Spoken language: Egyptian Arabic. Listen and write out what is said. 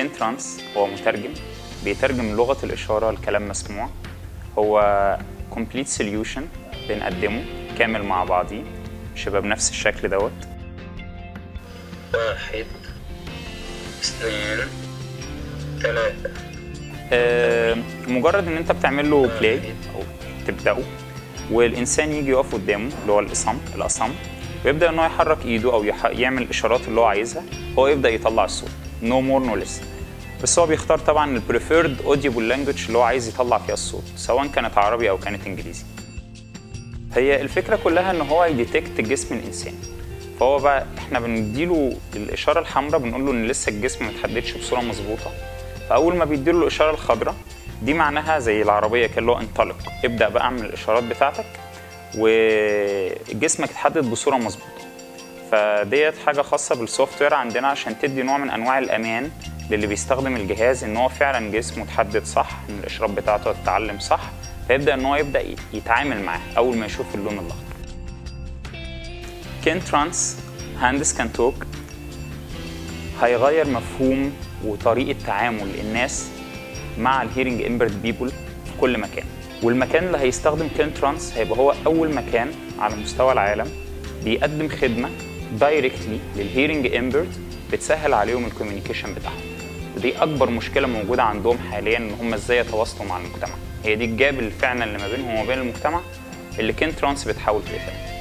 كين ترانس هو مترجم بيترجم لغة الإشارة لكلام مسموع هو complete solution بنقدمه كامل مع بعضيه مش هيبقى بنفس الشكل دوت واحد اثنين ثلاثة آه، مجرد ان انت بتعمل له بلاي او تبداه والانسان يجي يقف قدامه اللي هو الاصم الاصم ويبدا ان هو يحرك ايده او يح... يعمل الاشارات اللي هو عايزها هو يبدا يطلع الصوت نو مور نو ليس بس هو بيختار طبعا البريفيرد اوديبل لانجوج اللي هو عايز يطلع فيها الصوت سواء كانت عربي او كانت انجليزي هي الفكره كلها ان هو يديتكت جسم الانسان فهو بقى احنا بنديله الاشاره الحمراء بنقول له ان لسه الجسم ما اتحددش بصوره مظبوطه فاول ما بيديله الاشاره الخضراء دي معناها زي العربيه كده اللي هو انطلق ابدا بقى اعمل الاشارات بتاعتك وجسمك اتحدد بصوره مظبوطه فديت حاجه خاصه بالسوفت وير عندنا عشان تدي نوع من انواع الامان للي بيستخدم الجهاز ان هو فعلا جسمه اتحدد صح ان الاشارات بتاعته تتعلم صح فيبدا ان هو يبدا يتعامل معاه اول ما يشوف اللون الاخضر كين ترانس هاندس كان توك هيغير مفهوم وطريقه تعامل الناس مع الهيرنج امبرد بيبول في كل مكان والمكان اللي هيستخدم كين ترانس هيبقى هو اول مكان على مستوى العالم بيقدم خدمه دايركتلي للهيرنج امبرد بتسهل عليهم الكوميونيكيشن بتاعهم ودي اكبر مشكله موجوده عندهم حاليا ان هم ازاي يتواصلوا مع المجتمع هي دي الجاب اللي فعلا اللي ما بينهم وما بين المجتمع اللي كين ترانس بتحاول تقفلها